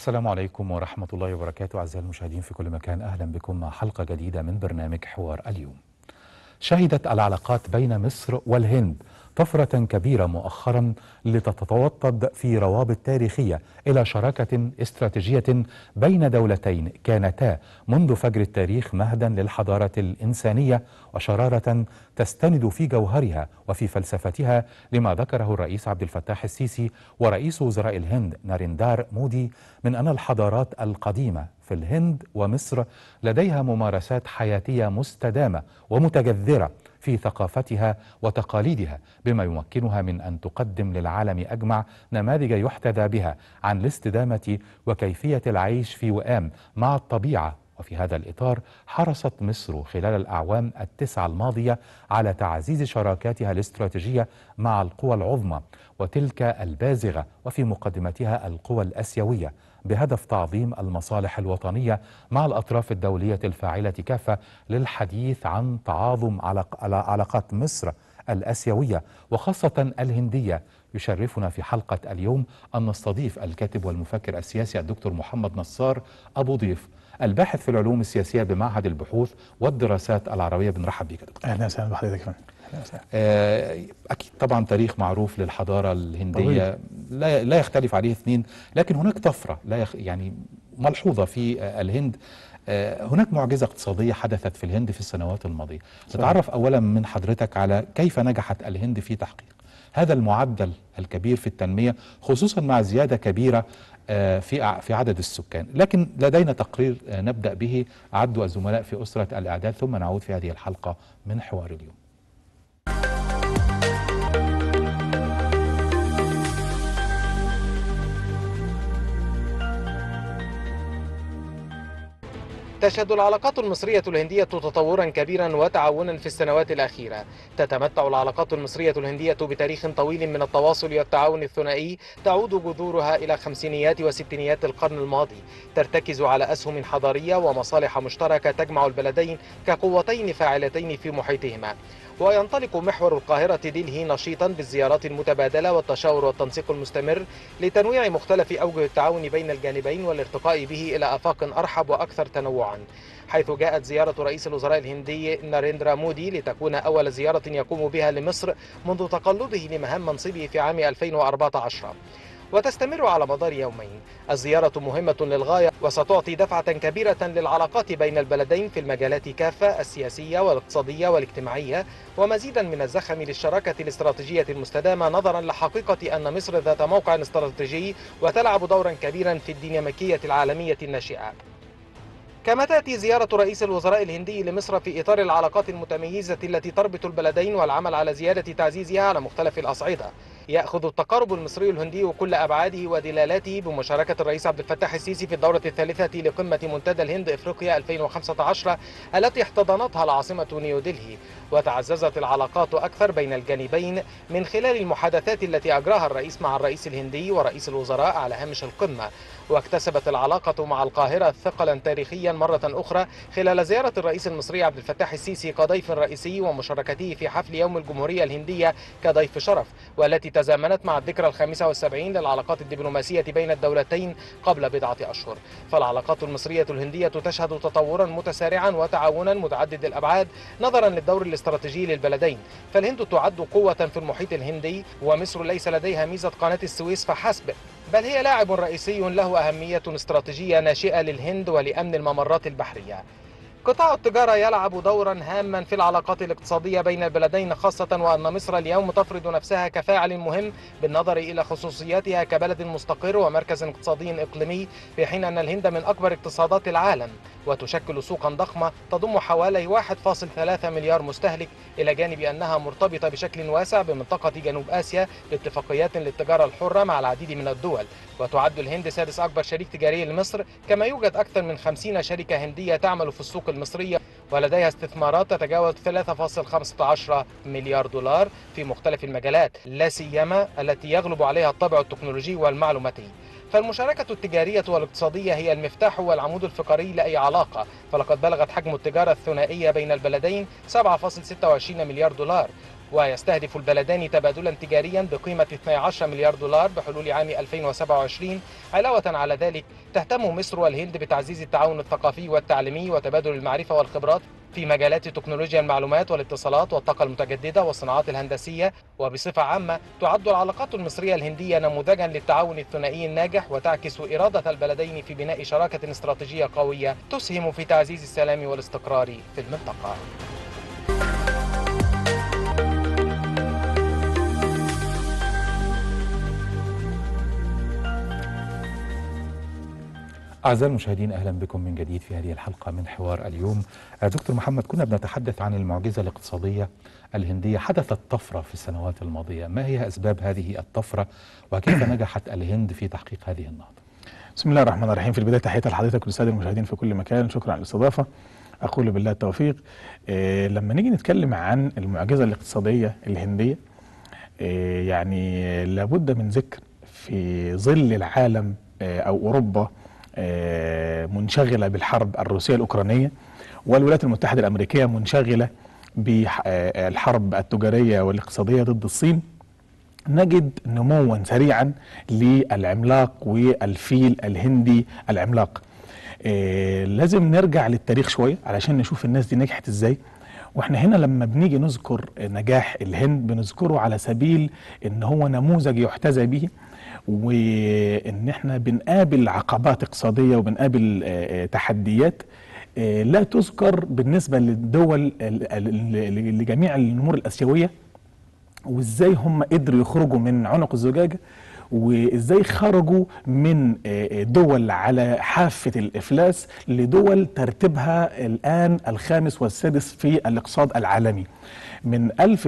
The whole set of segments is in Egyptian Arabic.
السلام عليكم ورحمة الله وبركاته أعزائي المشاهدين في كل مكان أهلا بكم مع حلقة جديدة من برنامج حوار اليوم شهدت العلاقات بين مصر والهند طفرة كبيرة مؤخرا لتتوطد في روابط تاريخية إلى شراكة استراتيجية بين دولتين كانتا منذ فجر التاريخ مهدا للحضارة الإنسانية وشرارة تستند في جوهرها وفي فلسفتها لما ذكره الرئيس عبد الفتاح السيسي ورئيس وزراء الهند ناريندار مودي من أن الحضارات القديمة في الهند ومصر لديها ممارسات حياتية مستدامة ومتجذرة في ثقافتها وتقاليدها بما يمكنها من ان تقدم للعالم اجمع نماذج يحتذى بها عن الاستدامه وكيفيه العيش في وئام مع الطبيعه وفي هذا الاطار حرصت مصر خلال الاعوام التسعه الماضيه على تعزيز شراكاتها الاستراتيجيه مع القوى العظمى وتلك البازغه وفي مقدمتها القوى الاسيويه بهدف تعظيم المصالح الوطنيه مع الاطراف الدوليه الفاعله كافه للحديث عن تعاظم علاقات مصر الاسيويه وخاصه الهنديه يشرفنا في حلقه اليوم ان نستضيف الكاتب والمفكر السياسي الدكتور محمد نصار ابو ضيف الباحث في العلوم السياسيه بمعهد البحوث والدراسات العربيه بنرحب بك دكتور اهلا وسهلا بحضرتك اكيد طبعا تاريخ معروف للحضاره الهنديه لا لا يختلف عليه اثنين لكن هناك طفره لا يخ يعني ملحوظه في الهند هناك معجزه اقتصاديه حدثت في الهند في السنوات الماضيه نتعرف اولا من حضرتك على كيف نجحت الهند في تحقيق هذا المعدل الكبير في التنميه خصوصا مع زياده كبيره في في عدد السكان لكن لدينا تقرير نبدا به عدوا الزملاء في اسره الاعداد ثم نعود في هذه الحلقه من حوار اليوم تشهد العلاقات المصرية الهندية تطورا كبيرا وتعاونا في السنوات الأخيرة تتمتع العلاقات المصرية الهندية بتاريخ طويل من التواصل والتعاون الثنائي تعود جذورها إلى خمسينيات وستينيات القرن الماضي ترتكز على أسهم حضارية ومصالح مشتركة تجمع البلدين كقوتين فاعلتين في محيطهما وينطلق محور القاهرة دلهي نشيطا بالزيارات المتبادلة والتشاور والتنسيق المستمر لتنويع مختلف أوجه التعاون بين الجانبين والارتقاء به إلى آفاق أرحب وأكثر تنوعا حيث جاءت زيارة رئيس الوزراء الهندي ناريندرا مودي لتكون أول زيارة يقوم بها لمصر منذ تقلبه لمهام منصبه في عام 2014 وتستمر على مدار يومين الزيارة مهمة للغاية وستعطي دفعة كبيرة للعلاقات بين البلدين في المجالات كافة السياسية والاقتصادية والاجتماعية ومزيدا من الزخم للشراكة الاستراتيجية المستدامة نظرا لحقيقة أن مصر ذات موقع استراتيجي وتلعب دورا كبيرا في الديناميكية العالمية الناشئة كما تأتي زيارة رئيس الوزراء الهندي لمصر في إطار العلاقات المتميزة التي تربط البلدين والعمل على زيادة تعزيزها على مختلف الأصعدة يأخذ التقارب المصري الهندي كل أبعاده ودلالاته بمشاركة الرئيس عبد الفتاح السيسي في الدورة الثالثة لقمة منتدى الهند إفريقيا 2015 التي احتضنتها العاصمة نيودلهي وتعززت العلاقات أكثر بين الجانبين من خلال المحادثات التي أجراها الرئيس مع الرئيس الهندي ورئيس الوزراء على هامش القمة واكتسبت العلاقة مع القاهرة ثقلا تاريخيا مرة أخرى خلال زيارة الرئيس المصري عبد الفتاح السيسي كضيف رئيسي ومشاركته في حفل يوم الجمهورية الهندية كضيف شرف والتي تزامنت مع الذكرى الخامسة والسبعين للعلاقات الدبلوماسية بين الدولتين قبل بضعة أشهر فالعلاقات المصرية الهندية تشهد تطورا متسارعا وتعاونا متعدد الأبعاد نظرا للدور الاستراتيجي للبلدين فالهند تعد قوة في المحيط الهندي ومصر ليس لديها ميزة قناة السويس فحسب بل هي لاعب رئيسي له أهمية استراتيجية ناشئة للهند ولأمن الممرات البحرية قطاع التجارة يلعب دورا هاما في العلاقات الاقتصادية بين البلدين خاصة وأن مصر اليوم تفرض نفسها كفاعل مهم بالنظر إلى خصوصياتها كبلد مستقر ومركز اقتصادي إقليمي في حين أن الهند من أكبر اقتصادات العالم وتشكل سوقا ضخمة تضم حوالي 1.3 مليار مستهلك إلى جانب أنها مرتبطة بشكل واسع بمنطقة جنوب آسيا باتفاقيات للتجارة الحرة مع العديد من الدول وتعد الهند سادس أكبر شريك تجاري لمصر كما يوجد أكثر من 50 شركة هندية تعمل في السوق المصرية ولديها استثمارات تتجاوز 3.15 مليار دولار في مختلف المجالات لا سيما التي يغلب عليها الطابع التكنولوجي والمعلوماتي فالمشاركة التجارية والاقتصادية هي المفتاح والعمود الفقري لأي علاقة فلقد بلغت حجم التجارة الثنائية بين البلدين 7.26 مليار دولار ويستهدف البلدان تبادلا تجاريا بقيمة 12 مليار دولار بحلول عام 2027 علاوة على ذلك تهتم مصر والهند بتعزيز التعاون الثقافي والتعليمي وتبادل المعرفة والخبرات في مجالات تكنولوجيا المعلومات والاتصالات والطاقة المتجددة والصناعات الهندسية وبصفة عامة تعد العلاقات المصرية الهندية نموذجا للتعاون الثنائي الناجح وتعكس إرادة البلدين في بناء شراكة استراتيجية قوية تسهم في تعزيز السلام والاستقرار في المنطقة أعزائي المشاهدين أهلا بكم من جديد في هذه الحلقة من حوار اليوم آه، دكتور محمد كنا بنتحدث عن المعجزة الاقتصادية الهندية حدثت طفرة في السنوات الماضية ما هي أسباب هذه الطفرة وكيف نجحت الهند في تحقيق هذه النهضة بسم الله الرحمن الرحيم في البدايه تحيه لحضرتك وللساده المشاهدين في كل مكان شكرا على الاستضافه اقول بالله التوفيق إيه لما نيجي نتكلم عن المعجزه الاقتصاديه الهنديه إيه يعني لابد من ذكر في ظل العالم إيه او اوروبا إيه منشغله بالحرب الروسيه الاوكرانيه والولايات المتحده الامريكيه منشغله بالحرب التجاريه والاقتصاديه ضد الصين نجد نموا سريعا للعملاق والفيل الهندي العملاق إيه لازم نرجع للتاريخ شويه علشان نشوف الناس دي نجحت ازاي واحنا هنا لما بنيجي نذكر نجاح الهند بنذكره على سبيل ان هو نموذج يحتذى به وان احنا بنقابل عقبات اقتصاديه وبنقابل آه، تحديات آه، لا تذكر بالنسبه للدول ال- ال- لجميع النمور الاسيويه وازاي هم قدروا يخرجوا من عنق الزجاجه وازاي خرجوا من آه، دول على حافه الافلاس لدول ترتيبها الان الخامس والسادس في الاقتصاد العالمي. من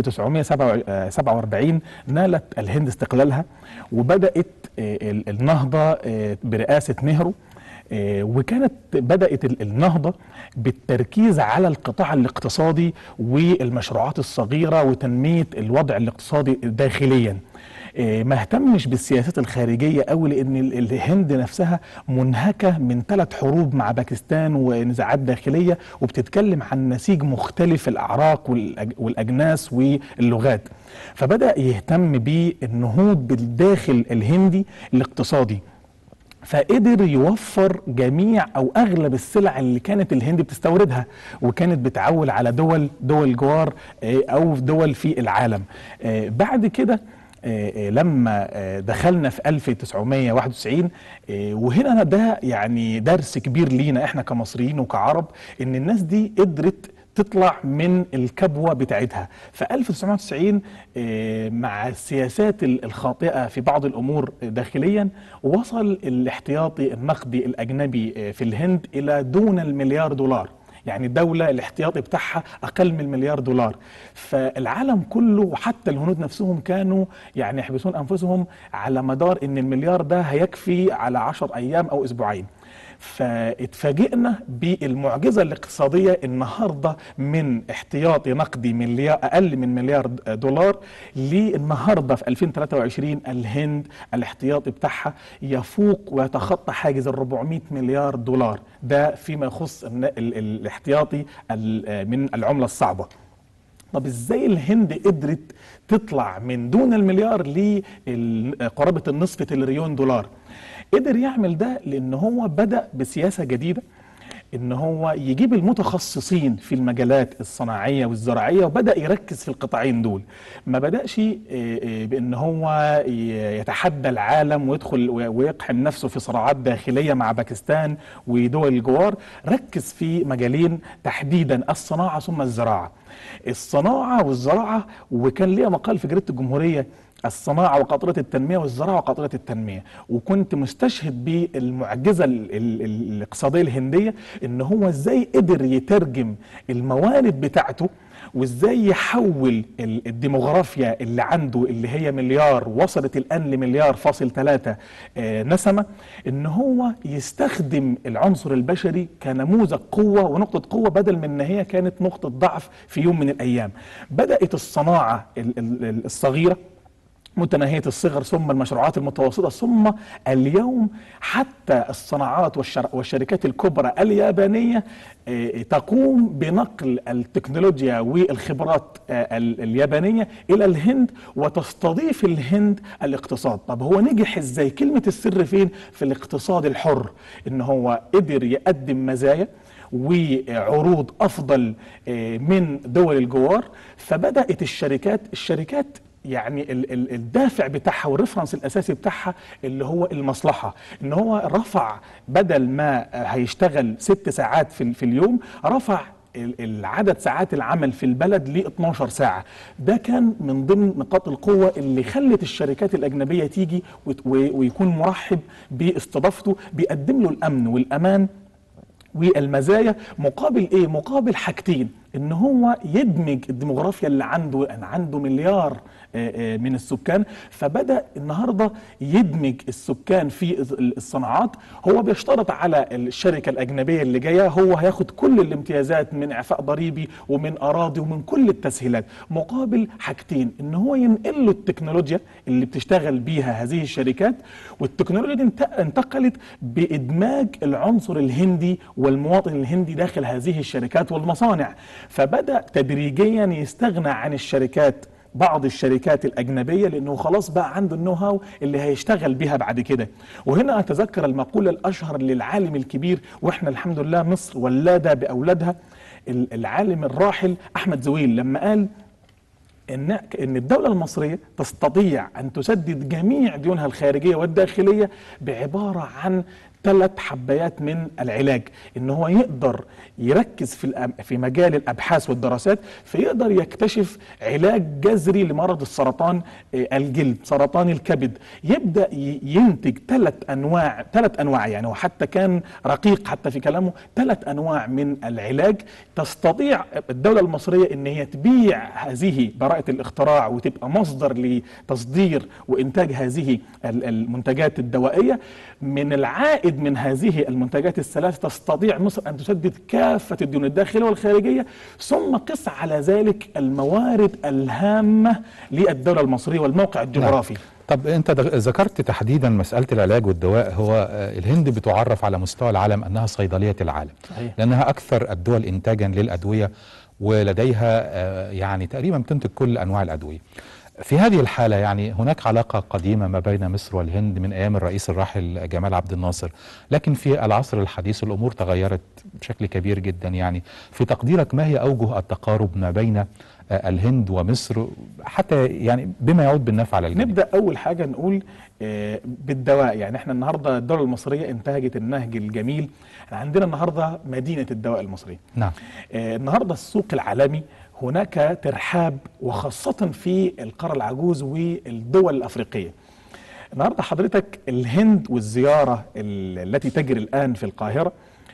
1947 نالت الهند استقلالها وبدات آه، ال- النهضه آه، برئاسه نهرو آه، وكانت بدأت ال- النهضة بالتركيز على القطاع الاقتصادي والمشروعات الصغيرة وتنمية الوضع الاقتصادي داخليا آه، ما اهتمش بالسياسات الخارجية قوي لأن ال- الهند نفسها منهكة من ثلاث حروب مع باكستان ونزاعات داخلية وبتتكلم عن نسيج مختلف الأعراق والأج- والأجناس واللغات فبدأ يهتم بالنهوض بالداخل الهندي الاقتصادي فقدر يوفر جميع او اغلب السلع اللي كانت الهند بتستوردها وكانت بتعول على دول دول جوار آه، او دول في العالم آه، بعد كده آه، آه، لما آه، دخلنا في 1991 آه، وهنا ده يعني درس كبير لينا احنا كمصريين وكعرب ان الناس دي قدرت تطلع من الكبوة بتاعتها في 1990 آه، مع السياسات ال- الخاطئة في بعض الأمور داخليا وصل الاحتياطي النقدي الأجنبي آه، في الهند إلى دون المليار دولار يعني دولة الاحتياطي بتاعها أقل من المليار دولار فالعالم كله وحتى الهنود نفسهم كانوا يعني يحبسون أنفسهم على مدار أن المليار ده هيكفي على عشر أيام أو أسبوعين فاتفاجئنا بالمعجزه الاقتصاديه النهارده من احتياطي نقدي مليار اقل من مليار دولار للنهارده في 2023 الهند الاحتياطي بتاعها يفوق ويتخطى حاجز ال 400 مليار دولار ده فيما يخص الن- ال- ال- الاحتياطي ال- من العمله الصعبه طب ازاي الهند قدرت تطلع من دون المليار لقرابه النصف تريليون دولار قدر يعمل ده لان هو بدا بسياسه جديده ان هو يجيب المتخصصين في المجالات الصناعيه والزراعيه وبدا يركز في القطاعين دول ما بداش آه، آه، بان هو ي- يتحدى العالم ويدخل و- ويقحم نفسه في صراعات داخليه مع باكستان ودول الجوار ركز في مجالين تحديدا الصناعه ثم الزراعه الصناعه والزراعه وكان ليا مقال في جريده الجمهوريه الصناعة وقطرة التنمية والزراعة وقطرة التنمية وكنت مستشهد بالمعجزة ال- ال- ال- الاقتصادية الهندية ان هو ازاي قدر يترجم الموارد بتاعته وازاي يحول ال- الديموغرافيا اللي عنده اللي هي مليار وصلت الان لمليار فاصل ثلاثة آه، نسمة ان هو يستخدم العنصر البشري كنموذج قوة ونقطة قوة بدل من ان هي كانت نقطة ضعف في يوم من الايام بدأت الصناعة ال- ال- الصغيرة متناهية الصغر ثم المشروعات المتوسطة ثم اليوم حتى الصناعات والشر- والشركات الكبرى اليابانية آه، تقوم بنقل التكنولوجيا والخبرات آه، ال- اليابانية إلى الهند وتستضيف الهند الاقتصاد طب هو نجح إزاي كلمة السر فين في الاقتصاد الحر إن هو قدر يقدم مزايا وعروض افضل آه، من دول الجوار فبدات الشركات الشركات يعني ال- ال- الدافع بتاعها والريفرنس الاساسي بتاعها اللي هو المصلحه ان هو رفع بدل ما آه، هيشتغل ست ساعات في, ال- في اليوم رفع ال- العدد ساعات العمل في البلد ل 12 ساعة ده كان من ضمن نقاط القوة اللي خلت الشركات الأجنبية تيجي وت- و- ويكون مرحب باستضافته بيقدم له الأمن والأمان والمزايا مقابل ايه مقابل حاجتين ان هو يدمج الديموغرافيا اللي عنده أن عنده مليار آه، آه، من السكان فبدا النهارده يدمج السكان في الصناعات هو بيشترط على الشركه الاجنبيه اللي جايه هو هياخد كل الامتيازات من اعفاء ضريبي ومن اراضي ومن كل التسهيلات مقابل حاجتين ان هو ينقل له التكنولوجيا اللي بتشتغل بيها هذه الشركات والتكنولوجيا دي انت- انتقلت بادماج العنصر الهندي والمواطن الهندي داخل هذه الشركات والمصانع فبدا تدريجيا يستغنى عن الشركات بعض الشركات الأجنبية لأنه خلاص بقى عنده النو هاو اللي هيشتغل بيها بعد كده وهنا أتذكر المقولة الأشهر للعالم الكبير وإحنا الحمد لله مصر ولادة بأولادها ال- العالم الراحل أحمد زويل لما قال ان ان الدوله المصريه تستطيع ان تسدد جميع ديونها الخارجيه والداخليه بعباره عن ثلاث حبايات من العلاج ان هو يقدر يركز في الأم- في مجال الابحاث والدراسات فيقدر يكتشف علاج جذري لمرض السرطان آه، الجلد سرطان الكبد يبدا ي- ينتج ثلاث انواع ثلاث انواع يعني وحتى كان رقيق حتى في كلامه ثلاث انواع من العلاج تستطيع الدوله المصريه ان هي تبيع هذه براءه الاختراع وتبقى مصدر لتصدير وانتاج هذه ال- المنتجات الدوائيه من العائد من هذه المنتجات الثلاث تستطيع مصر ان تسدد كافه الديون الداخليه والخارجيه ثم قس على ذلك الموارد الهامه للدوله المصريه والموقع الجغرافي طب انت دغ- ذكرت تحديدا مساله العلاج والدواء هو آه، الهند بتعرف على مستوى العالم انها صيدليه العالم صحيح. لانها اكثر الدول انتاجا للادويه ولديها آه، يعني تقريبا بتنتج كل انواع الادويه في هذه الحالة يعني هناك علاقة قديمة ما بين مصر والهند من أيام الرئيس الراحل جمال عبد الناصر لكن في العصر الحديث الأمور تغيرت بشكل كبير جدا يعني في تقديرك ما هي أوجه التقارب ما بين آه، الهند ومصر حتى يعني بما يعود بالنفع على الجميع نبدا اول حاجه نقول آه، بالدواء يعني احنا النهارده الدوله المصريه انتهجت النهج الجميل احنا عندنا النهارده مدينه الدواء المصريه نعم آه، النهارده السوق العالمي هناك ترحاب وخاصه في القاره العجوز والدول الافريقيه النهارده حضرتك الهند والزياره ال- التي تجري الان في القاهره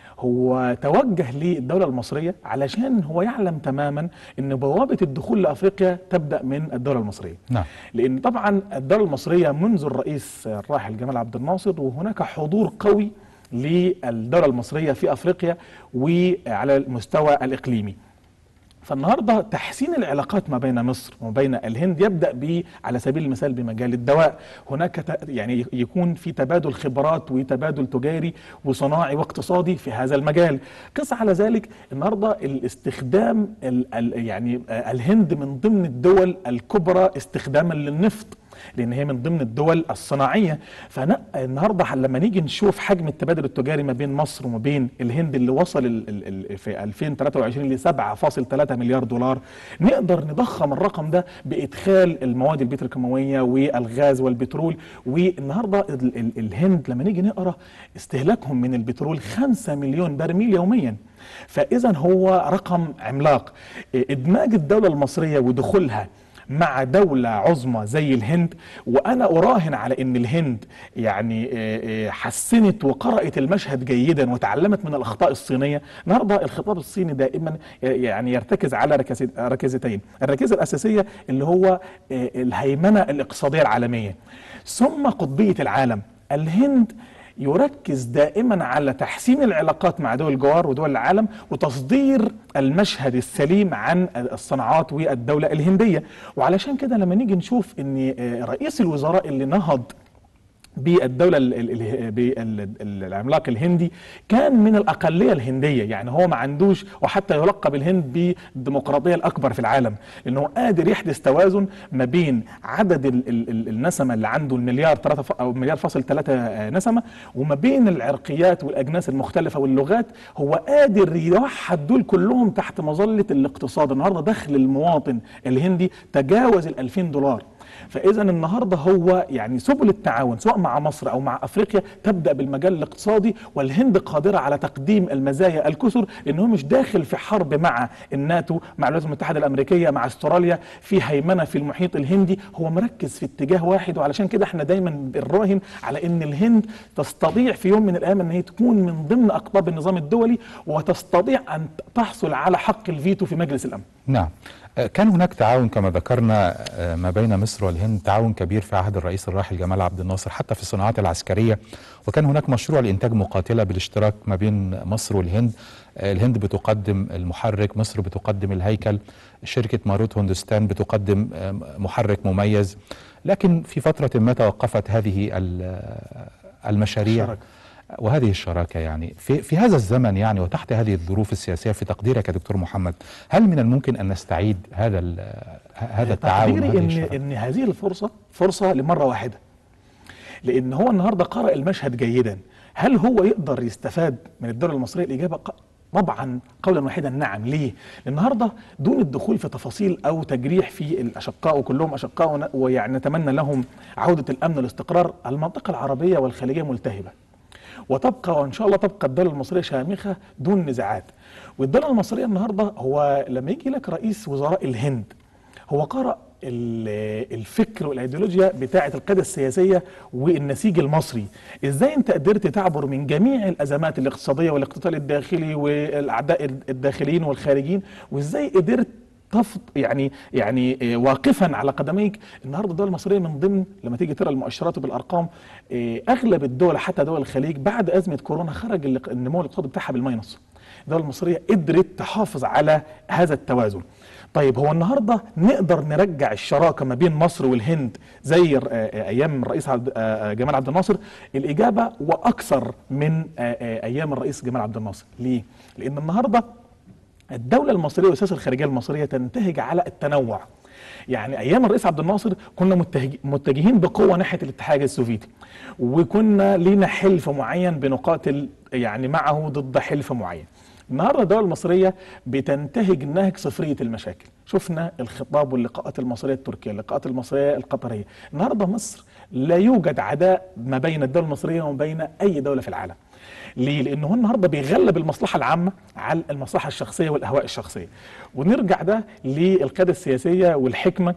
هو توجه للدوله المصريه علشان هو يعلم تماما ان بوابه الدخول لافريقيا تبدا من الدوله المصريه نعم لان طبعا الدوله المصريه منذ الرئيس الراحل جمال عبد الناصر وهناك حضور قوي للدوله المصريه في افريقيا وعلى المستوى الاقليمي فالنهارده تحسين العلاقات ما بين مصر وما بين الهند يبدا ب على سبيل المثال بمجال الدواء هناك ت- يعني يكون في تبادل خبرات وتبادل تجاري وصناعي واقتصادي في هذا المجال قس على ذلك النهارده الاستخدام ال ال يعني آه، الهند من ضمن الدول الكبرى استخداما للنفط لان هي من ضمن الدول الصناعيه فالنهارده لما نيجي نشوف حجم التبادل التجاري ما بين مصر وما بين الهند اللي وصل ال ال ال في 2023 ل 7.3 مليار دولار نقدر نضخم الرقم ده بادخال المواد البتروكيماويه والغاز والبترول والنهارده ال ال الهند لما نيجي نقرا استهلاكهم من البترول 5 مليون برميل يوميا فاذا هو رقم عملاق ادماج الدوله المصريه ودخولها مع دولة عظمى زي الهند وأنا أراهن على أن الهند يعني آه، آه، حسنت وقرأت المشهد جيدا وتعلمت من الأخطاء الصينية النهاردة الخطاب الصيني دائما يعني يرتكز على ركز- ركزتين الركيزة الأساسية اللي هو آه، الهيمنة الاقتصادية العالمية ثم قطبية العالم الهند يركز دائما على تحسين العلاقات مع دول الجوار ودول العالم وتصدير المشهد السليم عن الصناعات والدولة الهندية وعلشان كده لما نيجي نشوف ان آه، رئيس الوزراء اللي نهض بالدولة ال- ال- ال- بال- ال- العملاق الهندي كان من الأقلية الهندية يعني هو ما عندوش وحتى يلقب الهند بالديمقراطية الأكبر في العالم لأنه قادر يحدث توازن ما بين عدد ال- ال- ال- النسمة اللي عنده المليار ثلاثة ف- أو مليار فاصل ثلاثة آه، نسمة وما بين العرقيات والأجناس المختلفة واللغات هو قادر يوحد دول كلهم تحت مظلة الاقتصاد النهاردة دخل المواطن الهندي تجاوز ال 2000 دولار فاذا النهارده هو يعني سبل التعاون سواء مع مصر او مع افريقيا تبدا بالمجال الاقتصادي والهند قادره على تقديم المزايا الكثر لان هو مش داخل في حرب مع الناتو مع الولايات المتحده الامريكيه مع استراليا في هيمنه في المحيط الهندي هو مركز في اتجاه واحد وعلشان كده احنا دايما بنراهن على ان الهند تستطيع في يوم من الايام ان هي تكون من ضمن اقطاب النظام الدولي وتستطيع ان تحصل على حق الفيتو في مجلس الامن نعم آه، كان هناك تعاون كما ذكرنا آه، ما بين مصر والهند تعاون كبير في عهد الرئيس الراحل جمال عبد الناصر حتى في الصناعات العسكرية وكان هناك مشروع لإنتاج مقاتلة بالاشتراك ما بين مصر والهند آه، الهند بتقدم المحرك مصر بتقدم الهيكل شركة ماروت هندستان بتقدم آه، محرك مميز لكن في فترة ما توقفت هذه ال- المشاريع الشراكة. وهذه الشراكة يعني في في هذا الزمن يعني وتحت هذه الظروف السياسية في تقديرك يا دكتور محمد هل من الممكن أن نستعيد هذا ال- هذا التعاون تقديري وهذه ان الشراكة؟ ان هذه الفرصه فرصه لمره واحده لان هو النهارده قرأ المشهد جيدا هل هو يقدر يستفاد من الدوله المصريه الاجابه ق- طبعا قولا واحدا نعم ليه النهارده دون الدخول في تفاصيل او تجريح في الاشقاء وكلهم اشقاء ون- ويعني نتمنى لهم عوده الامن والاستقرار المنطقه العربيه والخليجيه ملتهبه وتبقى وان شاء الله تبقى الدوله المصريه شامخه دون نزاعات والدوله المصريه النهارده هو لما يجي لك رئيس وزراء الهند هو قرأ ال- الفكر والايديولوجيا بتاعه القياده السياسيه والنسيج المصري ازاي انت قدرت تعبر من جميع الازمات الاقتصاديه والاقتتال الداخلي والاعداء الداخليين والخارجيين وازاي قدرت تفض يعني يعني آه، واقفا على قدميك النهارده الدول المصريه من ضمن لما تيجي ترى المؤشرات بالارقام آه، اغلب الدول حتى دول الخليج بعد ازمه كورونا خرج الاق- النمو الاقتصادي بتاعها بالماينس الدول المصريه قدرت تحافظ على هذا التوازن طيب هو النهارده نقدر نرجع الشراكه ما بين مصر والهند زي ر- آه، آه، ايام الرئيس عبد آه، آه، جمال عبد الناصر الاجابه واكثر من آه، آه، ايام الرئيس جمال عبد الناصر ليه لان النهارده الدولة المصرية والسياسة الخارجية المصرية تنتهج على التنوع يعني ايام الرئيس عبد الناصر كنا متهج- متجهين بقوه ناحيه الاتحاد السوفيتي وكنا لينا حلف معين بنقاتل يعني معه ضد حلف معين النهارده الدوله المصريه بتنتهج نهج صفريه المشاكل شفنا الخطاب واللقاءات المصريه التركيه اللقاءات المصريه القطريه النهارده مصر لا يوجد عداء ما بين الدوله المصريه وما بين اي دوله في العالم ليه؟ لأنه هو النهارده بيغلب المصلحة العامة على المصلحة الشخصية والأهواء الشخصية. ونرجع ده للقيادة السياسية والحكمة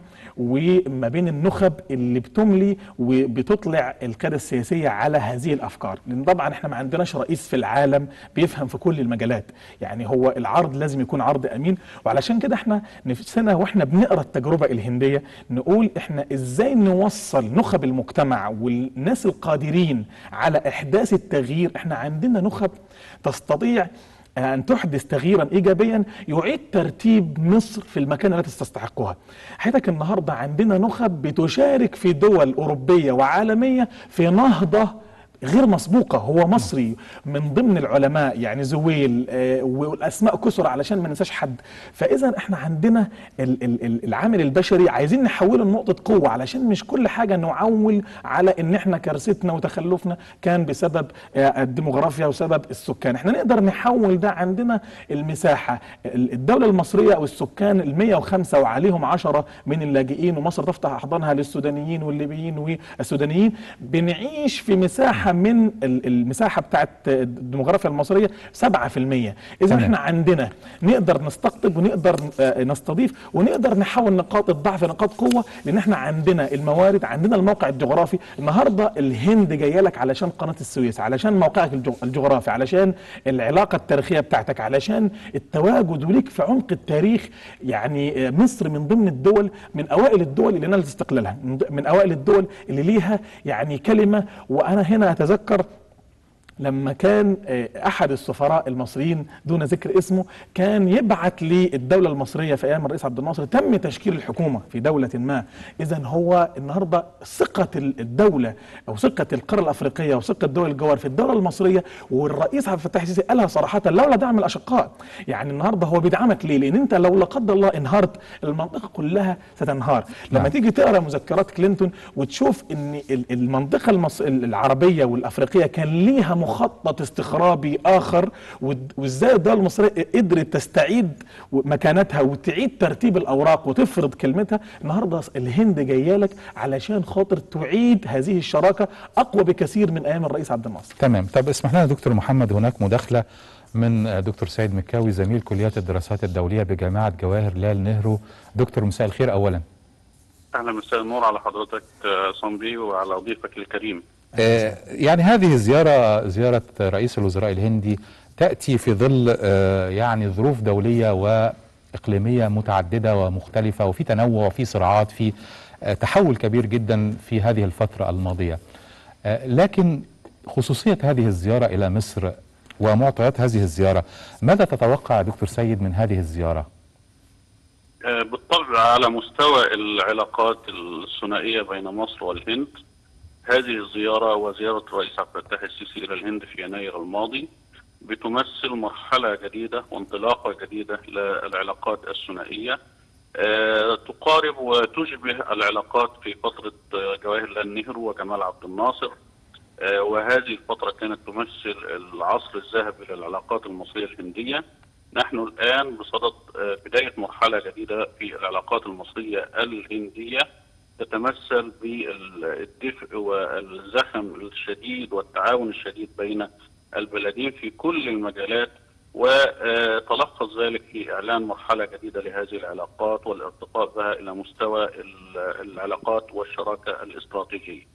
وما بين النخب اللي بتملي وبتطلع القيادة السياسية على هذه الأفكار، لأن طبعا احنا ما عندناش رئيس في العالم بيفهم في كل المجالات، يعني هو العرض لازم يكون عرض أمين وعلشان كده احنا نفسنا واحنا بنقرا التجربة الهندية نقول احنا ازاي نوصل نخب المجتمع والناس القادرين على إحداث التغيير، احنا عندنا نخب تستطيع أن تحدث تغييرا إيجابيا يعيد ترتيب مصر في المكان التي تستحقها حياتك النهاردة عندنا نخب بتشارك في دول أوروبية وعالمية في نهضة غير مسبوقة هو مصري من ضمن العلماء يعني زويل آه، والأسماء كثر علشان ما ننساش حد فإذا احنا عندنا ال- ال- ال- العامل البشري عايزين نحوله لنقطة قوة علشان مش كل حاجة نعول على ان احنا كارثتنا وتخلفنا كان بسبب آه، الديموغرافيا وسبب السكان احنا نقدر نحول ده عندنا المساحة ال- الدولة المصرية او السكان ال 105 وعليهم 10 من اللاجئين ومصر تفتح احضانها للسودانيين والليبيين والسودانيين بنعيش في مساحة من ال- المساحة بتاعت الديموغرافيا المصرية 7% اذا تمام. احنا عندنا نقدر نستقطب ونقدر آه، نستضيف ونقدر نحول نقاط الضعف نقاط قوه لان احنا عندنا الموارد عندنا الموقع الجغرافي النهارده الهند جايه لك علشان قناه السويس علشان موقعك الجغ- الجغرافي علشان العلاقه التاريخيه بتاعتك علشان التواجد وليك في عمق التاريخ يعني آه، مصر من ضمن الدول من اوائل الدول اللي نالت استقلالها من ض- من اوائل الدول اللي ليها يعني كلمه وانا هنا اتذكر لما كان آه، احد السفراء المصريين دون ذكر اسمه كان يبعت للدوله المصريه في ايام الرئيس عبد الناصر تم تشكيل الحكومه في دوله ما اذا هو النهارده ثقه ال- الدوله او ثقه القاره الافريقيه وثقه دول الجوار في الدوله المصريه والرئيس عبد الفتاح السيسي قالها صراحه لولا دعم الاشقاء يعني النهارده هو بيدعمك ليه لان انت لو لا قدر الله انهارت المنطقه كلها ستنهار لما نعم. تيجي تقرا مذكرات كلينتون وتشوف ان ال- المنطقه المص... العربيه والافريقيه كان ليها مخطط استخرابي اخر واد- وازاي الدوله المصريه قدرت تستعيد مكانتها وتعيد ترتيب الاوراق وتفرض كلمتها النهارده الهند جايه لك علشان خاطر تعيد هذه الشراكه اقوى بكثير من ايام الرئيس عبد الناصر تمام طب اسمح لنا دكتور محمد هناك مداخلة من آه، دكتور سيد مكاوي زميل كليات الدراسات الدولية بجامعة جواهر لال نهرو دكتور مساء الخير أولا اهلا مساء النور على حضرتك آه، صنبي وعلى ضيفك الكريم آه، يعني هذه الزيارة زيارة رئيس الوزراء الهندي تأتي في ظل آه، يعني ظروف دولية وإقليمية متعددة ومختلفة وفي تنوع وفي صراعات في آه، تحول كبير جدا في هذه الفترة الماضية آه، لكن خصوصية هذه الزيارة إلى مصر ومعطيات هذه الزيارة ماذا تتوقع يا دكتور سيد من هذه الزيارة؟ آه، بالطبع على مستوى العلاقات الثنائيه بين مصر والهند هذه الزياره وزياره الرئيس عبد الفتاح السيسي الى الهند في يناير الماضي بتمثل مرحله جديده وانطلاقه جديده للعلاقات الثنائيه آه، تقارب وتشبه العلاقات في فتره آه، جواهر لال نهرو وجمال عبد الناصر آه، وهذه الفترة كانت تمثل العصر الذهبي للعلاقات المصرية الهندية نحن الآن بصدد آه، بداية مرحلة جديدة في العلاقات المصرية الهندية تتمثل بالدفء والزخم الشديد والتعاون الشديد بين البلدين في كل المجالات وتلخص ذلك في إعلان مرحلة جديدة لهذه العلاقات والارتقاء بها إلى مستوى ال- العلاقات والشراكة الاستراتيجية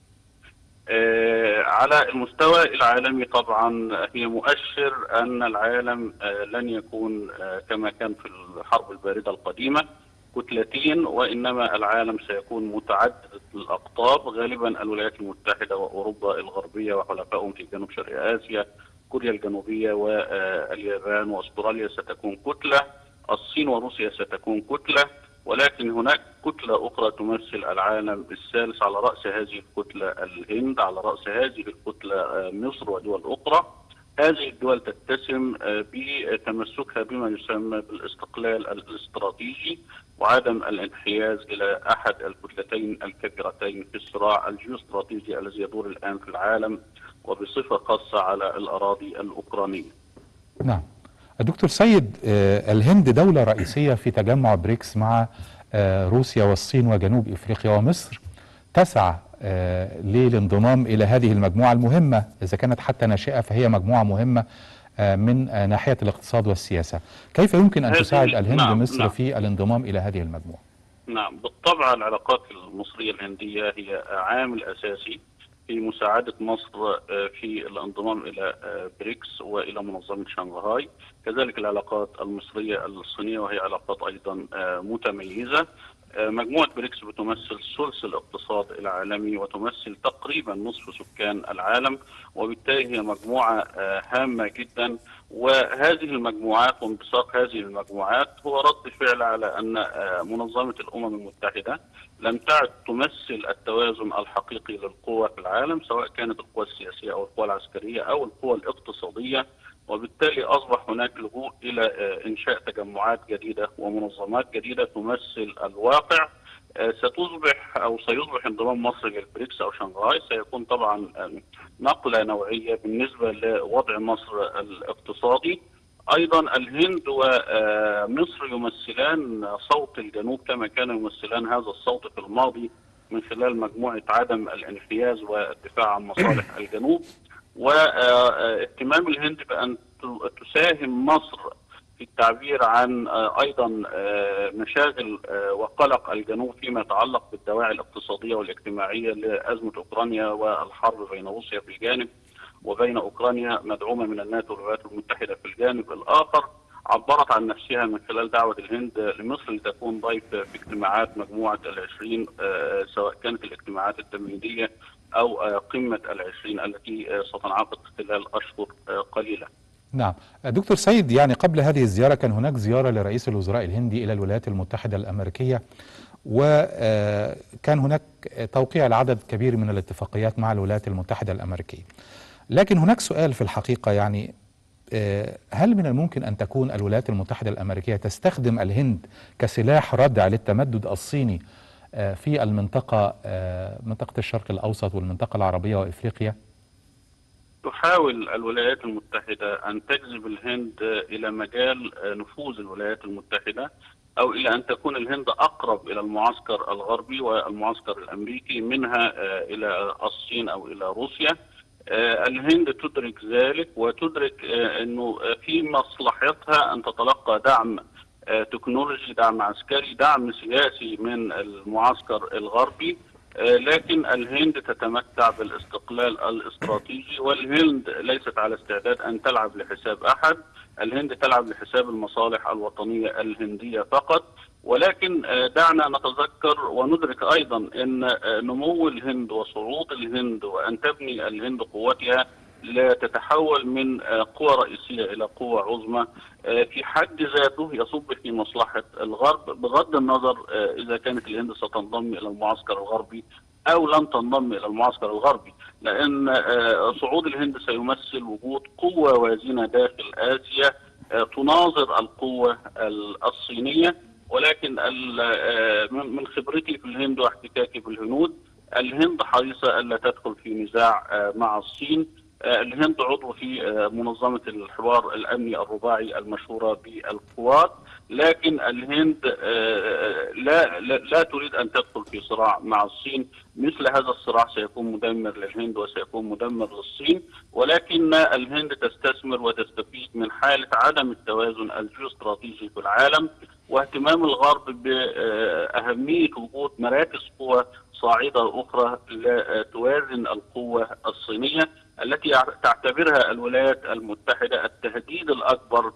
آه، على المستوى العالمي طبعا هي مؤشر ان العالم آه، لن يكون آه، كما كان في الحرب البارده القديمه كتلتين وانما العالم سيكون متعدد الاقطاب غالبا الولايات المتحده واوروبا الغربيه وحلفائهم في جنوب شرق اسيا كوريا الجنوبيه واليابان واستراليا ستكون كتله الصين وروسيا ستكون كتله ولكن هناك كتلة أخرى تمثل العالم الثالث على رأس هذه الكتلة الهند على رأس هذه الكتلة آه، مصر ودول أخرى هذه الدول تتسم آه، بتمسكها بما يسمى بالاستقلال الاستراتيجي وعدم الانحياز إلى أحد الكتلتين الكبيرتين في الصراع الجيوستراتيجي الذي يدور الآن في العالم وبصفة خاصة على الأراضي الأوكرانية نعم الدكتور سيد آه، الهند دولة رئيسية في تجمع بريكس مع آه، روسيا والصين وجنوب افريقيا ومصر تسعى آه، للانضمام الى هذه المجموعة المهمة اذا كانت حتى ناشئة فهي مجموعة مهمة آه، من آه، ناحية الاقتصاد والسياسة كيف يمكن ان هذه- تساعد الهند نعم، مصر نعم. في الانضمام الى هذه المجموعة نعم بالطبع العلاقات المصرية الهندية هي عامل أساسي في مساعدة مصر آه، في الانضمام إلى آه، بريكس وإلى منظمة شنغهاي كذلك العلاقات المصرية الصينية وهي علاقات أيضا آه، متميزة آه، مجموعة بريكس بتمثل ثلث الاقتصاد العالمي وتمثل تقريبا نصف سكان العالم وبالتالي هي مجموعة آه، هامة جدا وهذه المجموعات وانبثاق هذه المجموعات هو رد فعل على أن آه، منظمة الأمم المتحدة لم تعد تمثل التوازن الحقيقي للقوى في العالم سواء كانت القوى السياسية أو القوى العسكرية أو القوى الاقتصادية وبالتالي أصبح هناك لجوء إلى آه، إنشاء تجمعات جديدة ومنظمات جديدة تمثل الواقع آه، ستصبح أو سيصبح انضمام مصر للبريكس أو شنغهاي سيكون طبعا آه، نقلة نوعية بالنسبة لوضع مصر الاقتصادي ايضا الهند ومصر يمثلان صوت الجنوب كما كانوا يمثلان هذا الصوت في الماضي من خلال مجموعه عدم الانحياز والدفاع عن مصالح الجنوب واهتمام الهند بان ت- تساهم مصر في التعبير عن آه، ايضا آه، مشاغل آه، وقلق الجنوب فيما يتعلق بالدواعي الاقتصاديه والاجتماعيه لازمه اوكرانيا والحرب بين روسيا في الجانب وبين اوكرانيا مدعومه من الناتو والولايات المتحده في الجانب الاخر عبرت عن نفسها من خلال دعوه الهند لمصر لتكون ضيف في اجتماعات مجموعه العشرين آه، سواء كانت الاجتماعات التمهيديه او آه، قمه العشرين التي آه، ستنعقد خلال اشهر آه، قليله. نعم دكتور سيد يعني قبل هذه الزيارة كان هناك زيارة لرئيس الوزراء الهندي إلى الولايات المتحدة الأمريكية وكان هناك توقيع العدد كبير من الاتفاقيات مع الولايات المتحدة الأمريكية لكن هناك سؤال في الحقيقة يعني آه، هل من الممكن أن تكون الولايات المتحدة الأمريكية تستخدم الهند كسلاح ردع للتمدد الصيني آه، في المنطقة آه، منطقة الشرق الأوسط والمنطقة العربية وإفريقيا تحاول الولايات المتحدة أن تجذب الهند إلى مجال نفوذ الولايات المتحدة أو إلى أن تكون الهند أقرب إلى المعسكر الغربي والمعسكر الأمريكي منها آه، إلى الصين أو إلى روسيا آه، الهند تدرك ذلك وتدرك آه، أنه في مصلحتها أن تتلقى دعم آه، تكنولوجي دعم عسكري دعم سياسي من المعسكر الغربي آه، لكن الهند تتمتع بالاستقلال الاستراتيجي والهند ليست على استعداد ان تلعب لحساب احد، الهند تلعب لحساب المصالح الوطنيه الهنديه فقط، ولكن آه، دعنا نتذكر وندرك ايضا ان آه، نمو الهند وصعود الهند وان تبني الهند قوتها لا تتحول من آه، قوة رئيسية إلى قوة عظمى آه، في حد ذاته يصب في مصلحة الغرب بغض النظر آه، إذا كانت الهند ستنضم إلى المعسكر الغربي أو لن تنضم إلى المعسكر الغربي لأن آه، صعود الهند سيمثل وجود قوة وازنة داخل آسيا آه، تناظر القوة ال- الصينية ولكن ال- آه، من من خبرتي في الهند واحتكاكي بالهنود الهند حريصة ألا تدخل في نزاع آه، مع الصين آه، الهند عضو في آه، منظمة الحوار الأمني الرباعي المشهورة بالقوات لكن الهند آه، لا, لا لا تريد أن تدخل في صراع مع الصين مثل هذا الصراع سيكون مدمر للهند وسيكون مدمر للصين ولكن الهند تستثمر وتستفيد من حالة عدم التوازن الجيوستراتيجي في العالم واهتمام الغرب بأهمية وجود مراكز قوى صاعدة أخرى لا توازن القوة الصينية التي تعتبرها الولايات المتحدة التهديد الأكبر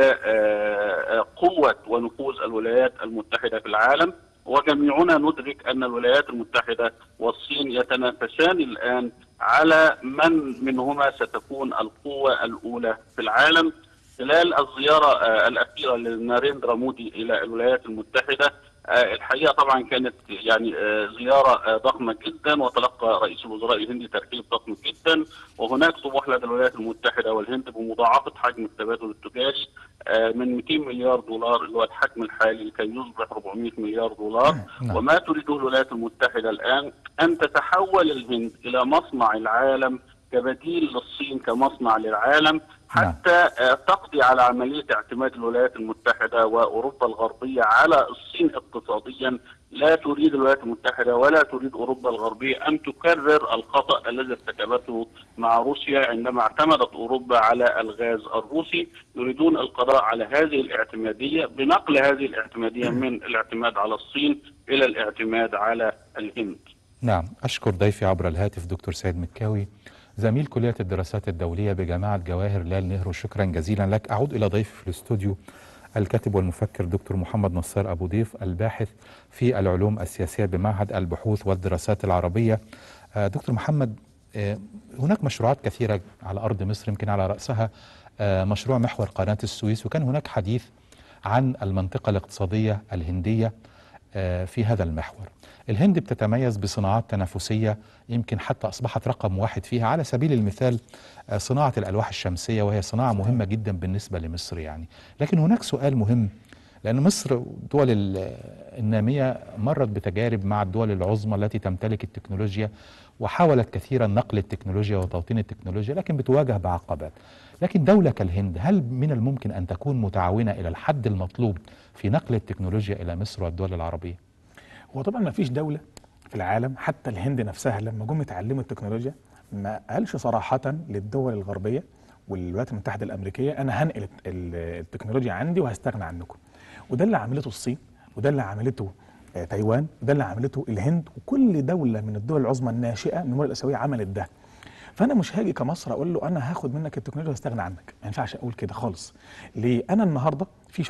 لقوة ونفوذ الولايات المتحدة في العالم وجميعنا ندرك أن الولايات المتحدة والصين يتنافسان الآن على من منهما ستكون القوة الأولى في العالم خلال الزيارة آه، الأخيرة لناريندرا مودي إلى الولايات المتحدة آه، الحقيقة طبعا كانت يعني آه، زيارة آه، ضخمة جدا وتلقى رئيس الوزراء الهندي ترحيب ضخم جدا وهناك طموح لدى الولايات المتحدة والهند بمضاعفة حجم التبادل التجاري آه، من 200 مليار دولار اللي هو الحجم الحالي لكي يصبح 400 مليار دولار نعم. وما تريده الولايات المتحدة الآن أن تتحول الهند إلى مصنع العالم كبديل للصين كمصنع للعالم حتى آه، تقضي على عملية اعتماد الولايات المتحدة وأوروبا الغربية على الصين اقتصاديا لا تريد الولايات المتحدة ولا تريد أوروبا الغربية أن تكرر الخطأ الذي ارتكبته مع روسيا عندما اعتمدت أوروبا على الغاز الروسي يريدون القضاء على هذه الاعتمادية بنقل هذه الاعتمادية من الاعتماد على الصين إلى الاعتماد على الهند نعم أشكر ضيفي عبر الهاتف دكتور سيد مكاوي زميل كلية الدراسات الدولية بجامعة جواهر لال نهرو شكرا جزيلا لك أعود إلى ضيفي في الاستوديو الكاتب والمفكر دكتور محمد نصار أبو ضيف الباحث في العلوم السياسية بمعهد البحوث والدراسات العربية آه، دكتور محمد آه، هناك مشروعات كثيرة على أرض مصر يمكن على رأسها آه، مشروع محور قناة السويس وكان هناك حديث عن المنطقة الاقتصادية الهندية آه، في هذا المحور الهند بتتميز بصناعات تنافسية يمكن حتى أصبحت رقم واحد فيها على سبيل المثال آه، صناعة الألواح الشمسية وهي صناعة مهمة جدا بالنسبة لمصر يعني لكن هناك سؤال مهم لأن مصر الدول ال- النامية مرت بتجارب مع الدول العظمى التي تمتلك التكنولوجيا وحاولت كثيرا نقل التكنولوجيا وتوطين التكنولوجيا لكن بتواجه بعقبات لكن دولة كالهند هل من الممكن أن تكون متعاونة إلى الحد المطلوب في نقل التكنولوجيا إلى مصر والدول العربية؟ هو طبعا ما فيش دولة في العالم حتى الهند نفسها لما جم يتعلموا التكنولوجيا ما قالش صراحة للدول الغربية والولايات المتحدة الأمريكية أنا هنقل الت- ال- التكنولوجيا عندي وهستغنى عنكم وده اللي عملته الصين وده اللي عملته آه، تايوان وده اللي عملته الهند وكل دولة من الدول العظمى الناشئة من الأمم الآسيوية عملت ده فانا مش هاجي كمصر اقول له انا هاخد منك التكنولوجيا واستغنى عنك ما ينفعش اقول كده خالص ليه انا النهارده في شراكه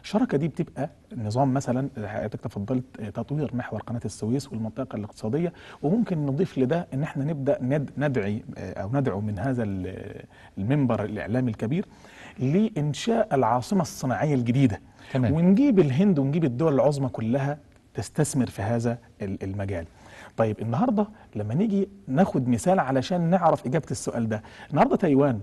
الشراكه دي بتبقى نظام مثلا حضرتك تفضلت آه، تطوير محور قناه السويس والمنطقه الاقتصاديه وممكن نضيف لده ان احنا نبدا ند ندعي آه، او ندعو من هذا ال- المنبر الاعلامي الكبير لانشاء العاصمه الصناعيه الجديده تمام. ونجيب الهند ونجيب الدول العظمى كلها تستثمر في هذا ال- المجال طيب النهارده لما نيجي ناخد مثال علشان نعرف اجابه السؤال ده النهارده تايوان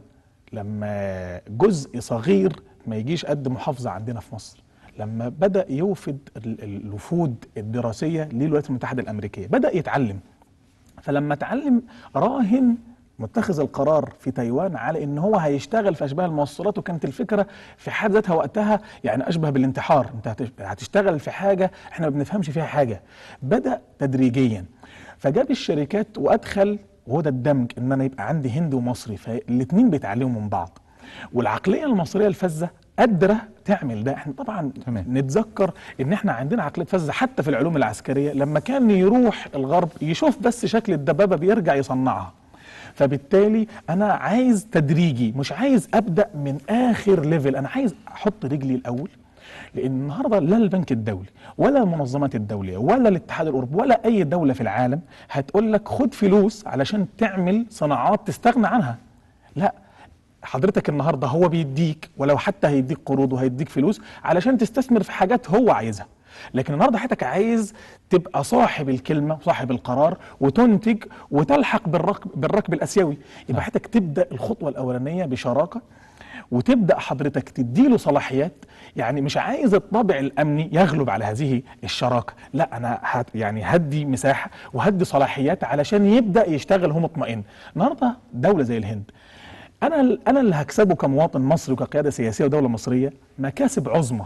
لما جزء صغير ما يجيش قد محافظه عندنا في مصر لما بدا يوفد ال- ال- الوفود الدراسيه للولايات المتحده الامريكيه بدا يتعلم فلما اتعلم راهن متخذ القرار في تايوان على ان هو هيشتغل في اشباه الموصلات وكانت الفكره في حد ذاتها وقتها يعني اشبه بالانتحار انت هتش- هتشتغل في حاجه احنا ما بنفهمش فيها حاجه بدا تدريجيا فجاب الشركات وادخل وهو ده الدمج ان انا يبقى عندي هندي ومصري فالاثنين بيتعلموا من بعض والعقليه المصريه الفذه قادره تعمل ده احنا طبعا تمام. نتذكر ان احنا عندنا عقليه فذه حتى في العلوم العسكريه لما كان يروح الغرب يشوف بس شكل الدبابه بيرجع يصنعها فبالتالي انا عايز تدريجي مش عايز ابدا من اخر ليفل انا عايز احط رجلي الاول لان النهارده لا البنك الدولي ولا المنظمات الدوليه ولا الاتحاد الاوروبي ولا اي دوله في العالم هتقول لك خد فلوس علشان تعمل صناعات تستغنى عنها لا حضرتك النهارده هو بيديك ولو حتى هيديك قروض وهيديك فلوس علشان تستثمر في حاجات هو عايزها لكن النهارده حضرتك عايز تبقى صاحب الكلمه وصاحب القرار وتنتج وتلحق بالركب بالركب الاسيوي يبقى حضرتك تبدا الخطوه الاولانيه بشراكه وتبدا حضرتك تديله صلاحيات يعني مش عايز الطابع الامني يغلب على هذه الشراكه لا انا هد يعني هدي مساحه وهدي صلاحيات علشان يبدا يشتغل هو مطمئن النهارده دوله زي الهند انا انا اللي هكسبه كمواطن مصري وكقياده سياسيه ودوله مصريه مكاسب عظمى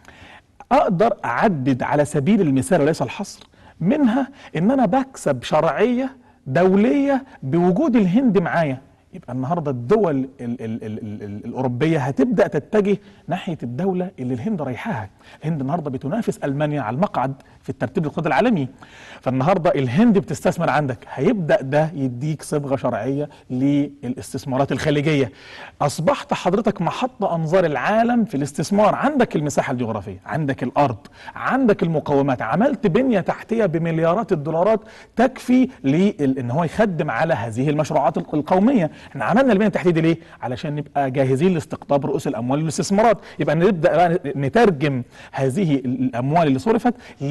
اقدر اعدد على سبيل المثال وليس الحصر منها ان انا بكسب شرعيه دوليه بوجود الهند معايا يبقى النهارده الدول ال ال ال ال ال الاوروبيه هتبدا تتجه ناحيه الدوله اللي الهند رايحاها الهند النهارده بتنافس المانيا على المقعد في الترتيب الاقتصادي العالمي فالنهارده الهند بتستثمر عندك هيبدا ده يديك صبغه شرعيه للاستثمارات الخليجيه اصبحت حضرتك محط انظار العالم في الاستثمار عندك المساحه الجغرافيه عندك الارض عندك المقومات عملت بنيه تحتيه بمليارات الدولارات تكفي لان هو يخدم على هذه المشروعات القوميه احنا عملنا البنيه التحتيه دي ليه علشان نبقى جاهزين لاستقطاب رؤوس الاموال والاستثمارات يبقى نبدا بقى نترجم هذه الاموال اللي صرفت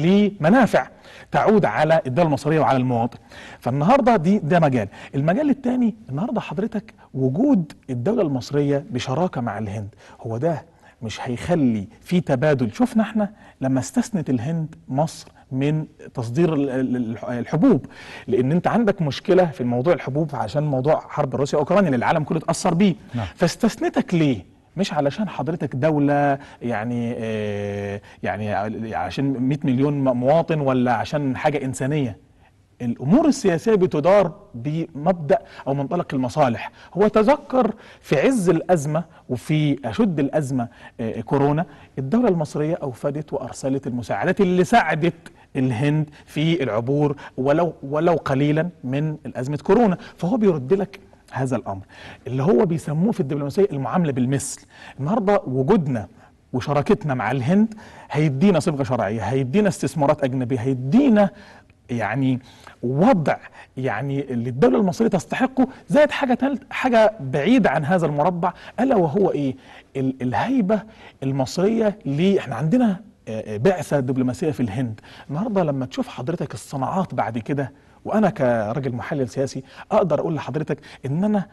لمنافع تعود على الدوله المصريه وعلى المواطن فالنهارده دي ده مجال المجال الثاني النهارده حضرتك وجود الدوله المصريه بشراكه مع الهند هو ده مش هيخلي في تبادل شفنا احنا لما استثنت الهند مصر من تصدير ال- ال- الحبوب لان انت عندك مشكله في الموضوع الحبوب عشان موضوع حرب روسيا واوكرانيا اللي العالم كله اتاثر بيه نعم. فاستثنتك ليه مش علشان حضرتك دولة يعني آه يعني عشان 100 مليون مواطن ولا عشان حاجة إنسانية الامور السياسيه بتدار بمبدا او منطلق المصالح هو تذكر في عز الازمه وفي اشد الازمه آه، كورونا الدوله المصريه اوفدت وارسلت المساعدات اللي ساعدت الهند في العبور ولو ولو قليلا من ازمه كورونا فهو بيرد لك هذا الامر اللي هو بيسموه في الدبلوماسيه المعامله بالمثل النهارده وجودنا وشراكتنا مع الهند هيدينا صبغه شرعيه هيدينا استثمارات اجنبيه هيدينا يعني وضع يعني اللي الدوله المصريه تستحقه زائد حاجه ثالث حاجه بعيده عن هذا المربع الا وهو ايه ال- الهيبه المصريه ليه احنا عندنا آه، آه، بعثه دبلوماسيه في الهند النهارده لما تشوف حضرتك الصناعات بعد كده وانا كراجل محلل سياسي اقدر اقول لحضرتك ان انا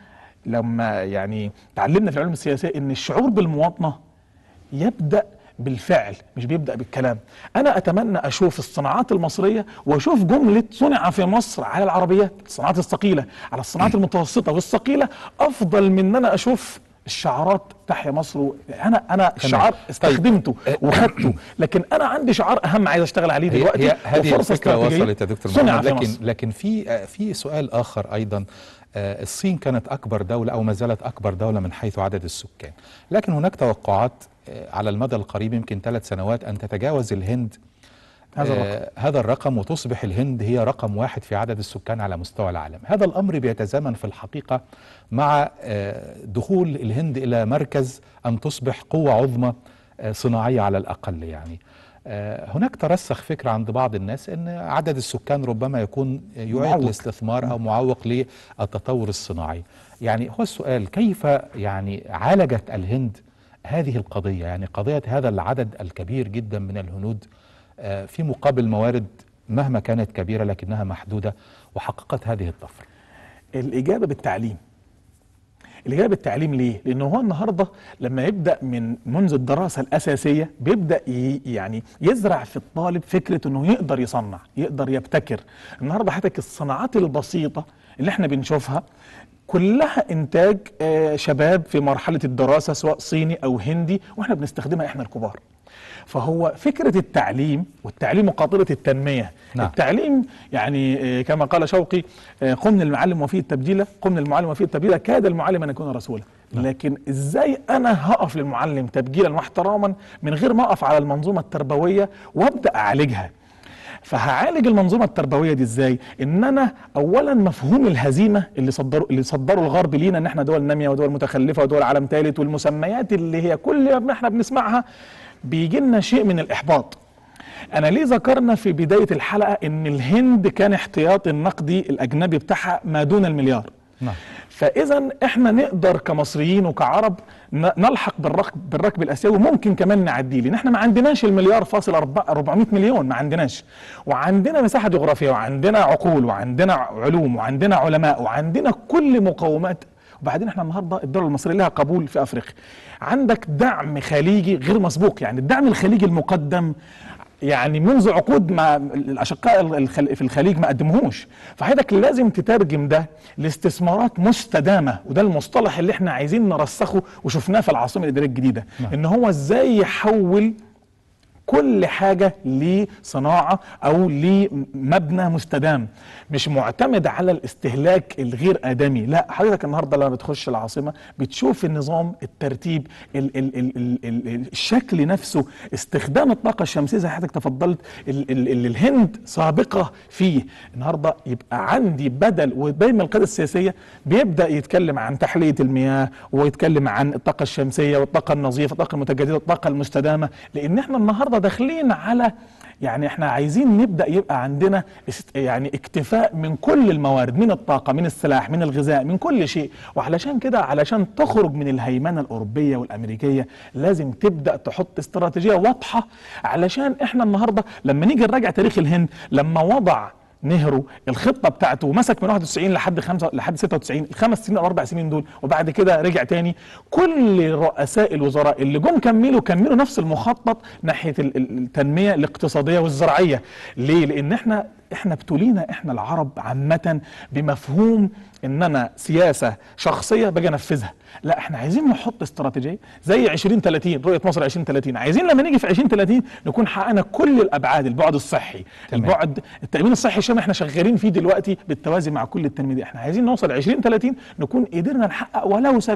لما يعني تعلمنا في العلوم السياسيه ان الشعور بالمواطنه يبدا بالفعل مش بيبدا بالكلام انا اتمنى اشوف الصناعات المصريه واشوف جمله صنع في مصر على العربيات الصناعات الثقيله على الصناعات المتوسطه والثقيله افضل من ان انا اشوف الشعارات تحيا مصر و- انا انا الشعار استخدمته وخدته لكن انا عندي شعار اهم عايز اشتغل عليه هي, دلوقتي هي هذه وفرصة الفكرة استراتيجية وصلت يا دكتور صنع محمد في لكن مصر. لكن في آه، في سؤال آخر أيضا آه، الصين كانت أكبر دولة أو ما زالت أكبر دولة من حيث عدد السكان لكن هناك توقعات آه، على المدى القريب يمكن ثلاث سنوات أن تتجاوز الهند هذا آه، هذا الرقم وتصبح الهند هي رقم واحد في عدد السكان على مستوى العالم هذا الأمر بيتزامن في الحقيقة مع آه، دخول الهند إلى مركز أن تصبح قوة عظمى آه، صناعية على الأقل يعني آه، هناك ترسخ فكرة عند بعض الناس أن عدد السكان ربما يكون يعيق معوق. الاستثمار أو معوق للتطور الصناعي يعني هو السؤال كيف يعني عالجت الهند هذه القضية يعني قضية هذا العدد الكبير جدا من الهنود آه، في مقابل موارد مهما كانت كبيرة لكنها محدودة وحققت هذه الطفرة الإجابة بالتعليم الإجابة بالتعليم ليه؟ لأنه هو النهاردة لما يبدأ من منذ الدراسة الأساسية بيبدأ ي- يعني يزرع في الطالب فكرة أنه يقدر يصنع يقدر يبتكر النهاردة حضرتك الصناعات البسيطة اللي احنا بنشوفها كلها إنتاج آه، شباب في مرحلة الدراسة سواء صيني أو هندي وإحنا بنستخدمها إحنا الكبار فهو فكرة التعليم والتعليم مقابلة التنمية نعم. التعليم يعني آه، كما قال شوقي آه، قم المعلم وفيه التبجيلة قم المعلم وفيه التبجيلة كاد المعلم أن يكون رسولا لكن ازاي انا هقف للمعلم تبجيلا واحتراما من غير ما اقف على المنظومه التربويه وابدا اعالجها فهعالج المنظومه التربويه دي ازاي ان انا اولا مفهوم الهزيمه اللي صدروا اللي صدروا الغرب لينا ان احنا دول ناميه ودول متخلفه ودول عالم ثالث والمسميات اللي هي كل ما احنا بنسمعها بيجي لنا شيء من الاحباط انا ليه ذكرنا في بدايه الحلقه ان الهند كان احتياطي النقدي الاجنبي بتاعها ما دون المليار نعم فاذا احنا نقدر كمصريين وكعرب ن- نلحق بالركب بالركب الاسيوي ممكن كمان نعديه لان احنا ما عندناش المليار فاصل أربع- 400 مليون ما عندناش وعندنا مساحه جغرافيه وعندنا عقول وعندنا علوم وعندنا علماء وعندنا كل مقومات وبعدين احنا النهارده الدوله المصريه لها قبول في افريقيا عندك دعم خليجي غير مسبوق يعني الدعم الخليجي المقدم يعني منذ عقود ما الاشقاء الخل- في الخليج ما قدموهوش فحضرتك لازم تترجم ده لاستثمارات مستدامه وده المصطلح اللي احنا عايزين نرسخه وشفناه في العاصمه الاداريه الجديده ان هو ازاي يحول كل حاجة لصناعة أو لمبنى مستدام مش معتمد على الاستهلاك الغير آدمي لا حضرتك النهاردة لما بتخش العاصمة بتشوف النظام الترتيب ال ال ال ال ال الشكل نفسه استخدام الطاقة الشمسية زي حضرتك تفضلت ال ال ال الهند سابقة فيه النهاردة يبقى عندي بدل ودايما القيادة السياسية بيبدأ يتكلم عن تحلية المياه ويتكلم عن الطاقة الشمسية والطاقة النظيفة الطاقة المتجددة الطاقة المستدامة لأن احنا النهاردة داخلين على يعني احنا عايزين نبدا يبقى عندنا است- يعني اكتفاء من كل الموارد من الطاقه من السلاح من الغذاء من كل شيء وعلشان كده علشان تخرج من الهيمنه الاوروبيه والامريكيه لازم تبدا تحط استراتيجيه واضحه علشان احنا النهارده لما نيجي نراجع تاريخ الهند لما وضع نهرو الخطه بتاعته ومسك من 91 لحد 5 لحد 96 الخمس سنين او اربع سنين دول وبعد كده رجع تاني كل رؤساء الوزراء اللي جم كملوا كملوا نفس المخطط ناحيه ال- ال- التنميه الاقتصاديه والزراعيه ليه لان احنا احنا ابتلينا احنا العرب عامه بمفهوم ان انا سياسه شخصيه باجي انفذها لا احنا عايزين نحط استراتيجيه زي 2030 رؤيه مصر 2030 عايزين لما نيجي في 2030 نكون حققنا كل الابعاد البعد الصحي تمام. البعد التامين الصحي الشامل احنا شغالين فيه دلوقتي بالتوازي مع كل التنميه دي احنا عايزين نوصل 2030 نكون قدرنا نحقق ولو 70%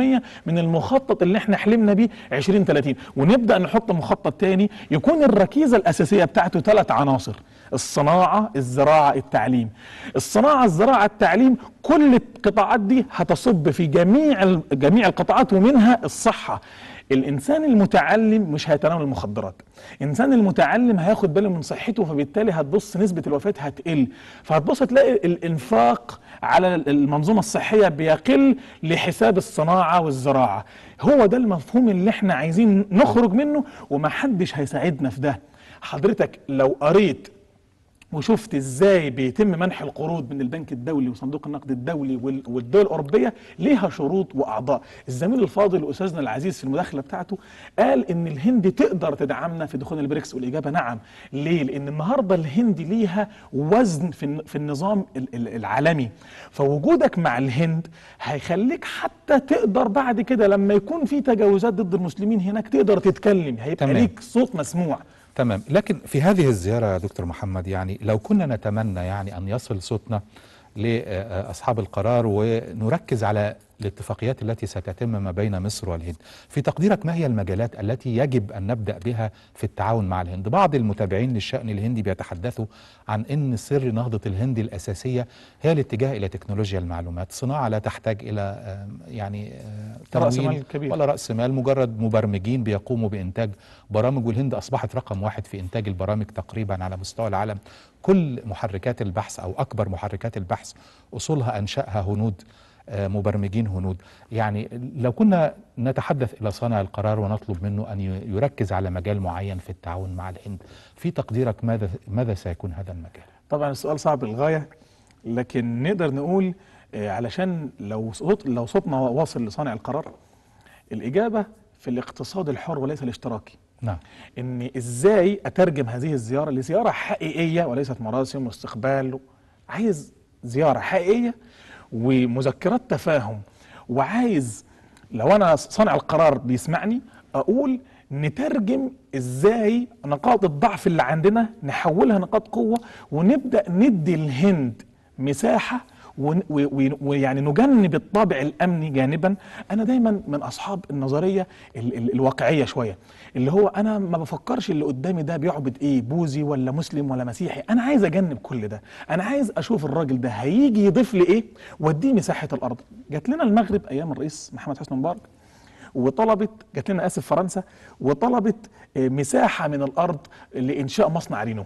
من المخطط اللي احنا حلمنا بيه 2030 ونبدا نحط مخطط تاني يكون الركيزه الاساسيه بتاعته ثلاث عناصر الصناعه الزراعه التعليم الصناعه الزراعه التعليم كل القطاعات دي هتصب في جميع ال- جميع القطاعات ومنها الصحه الانسان المتعلم مش هيتناول المخدرات الانسان المتعلم هياخد باله من صحته فبالتالي هتبص نسبه الوفاه هتقل فهتبص تلاقي الانفاق على المنظومه الصحيه بيقل لحساب الصناعه والزراعه هو ده المفهوم اللي احنا عايزين نخرج منه ومحدش هيساعدنا في ده حضرتك لو قريت وشفت ازاي بيتم منح القروض من البنك الدولي وصندوق النقد الدولي وال- والدول الاوروبيه ليها شروط واعضاء الزميل الفاضل استاذنا العزيز في المداخله بتاعته قال ان الهند تقدر تدعمنا في دخول البريكس والاجابه نعم ليه لان النهارده الهند ليها وزن في الن- في النظام ال- ال- العالمي فوجودك مع الهند هيخليك حتى تقدر بعد كده لما يكون في تجاوزات ضد المسلمين هناك تقدر تتكلم هيبقى تمام. ليك صوت مسموع تمام لكن في هذه الزيارة يا دكتور محمد يعني لو كنا نتمنى يعني أن يصل صوتنا لأصحاب القرار ونركز على الاتفاقيات التي ستتم ما بين مصر والهند في تقديرك ما هي المجالات التي يجب أن نبدأ بها في التعاون مع الهند بعض المتابعين للشأن الهندي بيتحدثوا عن أن سر نهضة الهند الأساسية هي الاتجاه إلى تكنولوجيا المعلومات صناعة لا تحتاج إلى آم، يعني آه، رأس تمويل مال كبير. ولا رأس مال مجرد مبرمجين بيقوموا بإنتاج برامج والهند أصبحت رقم واحد في إنتاج البرامج تقريبا على مستوى العالم كل محركات البحث أو أكبر محركات البحث أصولها أنشأها هنود آه، مبرمجين هنود يعني لو كنا نتحدث إلى صانع القرار ونطلب منه أن ي- يركز على مجال معين في التعاون مع الهند في تقديرك ماذا ماذا سيكون هذا المجال طبعا السؤال صعب للغايه لكن نقدر نقول آه، علشان لو صوت لو صوتنا واصل لصانع القرار الاجابه في الاقتصاد الحر وليس الاشتراكي نعم ان ازاي اترجم هذه الزياره لزياره حقيقيه وليست مراسم واستقبال عايز زياره حقيقيه ومذكرات تفاهم وعايز لو انا صانع القرار بيسمعني اقول نترجم ازاي نقاط الضعف اللي عندنا نحولها نقاط قوه ونبدا ندي الهند مساحه ون- و- و- ويعني نجنب الطابع الامني جانبا انا دايما من اصحاب النظريه ال ال الواقعيه شويه اللي هو انا ما بفكرش اللي قدامي ده بيعبد ايه بوذي ولا مسلم ولا مسيحي انا عايز اجنب كل ده انا عايز اشوف الراجل ده هيجي يضيف لي ايه واديه مساحه الارض جات لنا المغرب ايام الرئيس محمد حسني مبارك وطلبت جات لنا اسف فرنسا وطلبت آه، مساحه من الارض لانشاء مصنع رينو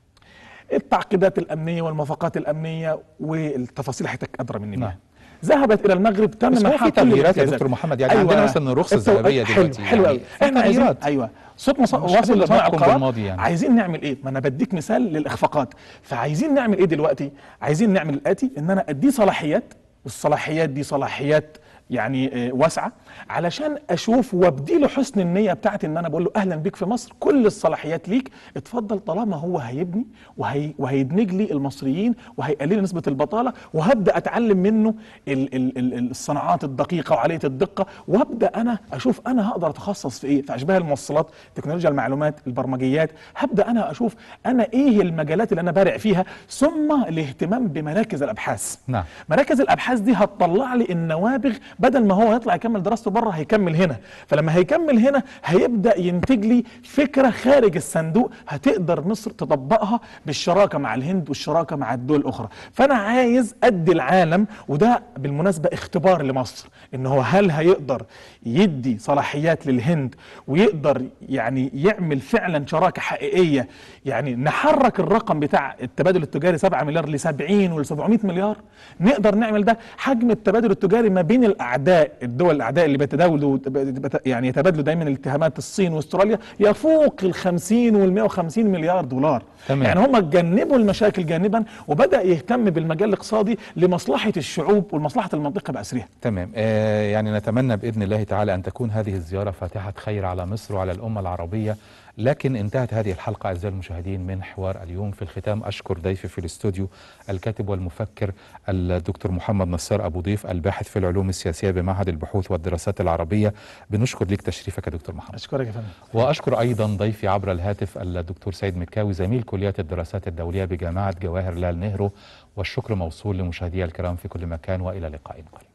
التعقيدات الامنيه والموافقات الامنيه والتفاصيل حضرتك ادرى مني نعم. بيها ذهبت الى المغرب تم بس هو منحها في كل تغييرات يا الامتيازات. دكتور محمد يعني عندنا مثلا الرخصة التو- الذهبية حلو دلوقتي حلو يعني قوي في احنا عايزين تغييرات. ايوه صوتنا ص- مش واصل هنقدر لصانع نحكم القرار بالماضي يعني. عايزين نعمل ايه ما انا بديك مثال للاخفاقات فعايزين نعمل ايه دلوقتي عايزين نعمل الاتي ان انا اديه صلاحيات والصلاحيات دي صلاحيات يعني آه، واسعه علشان اشوف وابدي له حسن النيه بتاعتي ان انا بقول له اهلا بيك في مصر كل الصلاحيات ليك اتفضل طالما هو هيبني وهي وهيدمج لي المصريين وهيقلل لي نسبه البطاله وهبدا اتعلم منه ال ال ال الصناعات الدقيقه وعاليه الدقه وابدا انا اشوف انا هقدر اتخصص في ايه في اشباه الموصلات تكنولوجيا المعلومات البرمجيات هبدا انا اشوف انا ايه المجالات اللي انا بارع فيها ثم الاهتمام بمراكز الابحاث نعم. مراكز الابحاث دي هتطلع لي النوابغ بدل ما هو يطلع يكمل دراسته بره هيكمل هنا فلما هيكمل هنا هيبدا ينتج لي فكره خارج الصندوق هتقدر مصر تطبقها بالشراكه مع الهند والشراكه مع الدول الاخرى فانا عايز ادي العالم وده بالمناسبه اختبار لمصر ان هو هل هيقدر يدي صلاحيات للهند ويقدر يعني يعمل فعلا شراكه حقيقيه يعني نحرك الرقم بتاع التبادل التجاري 7 مليار ل 70 ولا 700 مليار نقدر نعمل ده حجم التبادل التجاري ما بين الاعداء الدول الاعداء اللي بيتداولوا يعني يتبادلوا دايما الاتهامات الصين واستراليا يفوق ال 50 وال 150 مليار دولار تمام. يعني هم جنبوا المشاكل جانبا وبدا يهتم بالمجال الاقتصادي لمصلحه الشعوب ولمصلحه المنطقه باسرها تمام آه يعني نتمنى بإذن الله تعالى أن تكون هذه الزيارة فاتحة خير على مصر وعلى الأمة العربية لكن انتهت هذه الحلقة أعزائي المشاهدين من حوار اليوم في الختام أشكر ضيفي في الاستوديو الكاتب والمفكر الدكتور محمد نصار أبو ضيف الباحث في العلوم السياسية بمعهد البحوث والدراسات العربية بنشكر لك تشريفك يا دكتور محمد اشكرك يا فندم وأشكر أيضا ضيفي عبر الهاتف الدكتور سيد مكاوي زميل كلية الدراسات الدولية بجامعة جواهر لال نهرو والشكر موصول لمشاهدي الكرام في كل مكان وإلى لقاء قريب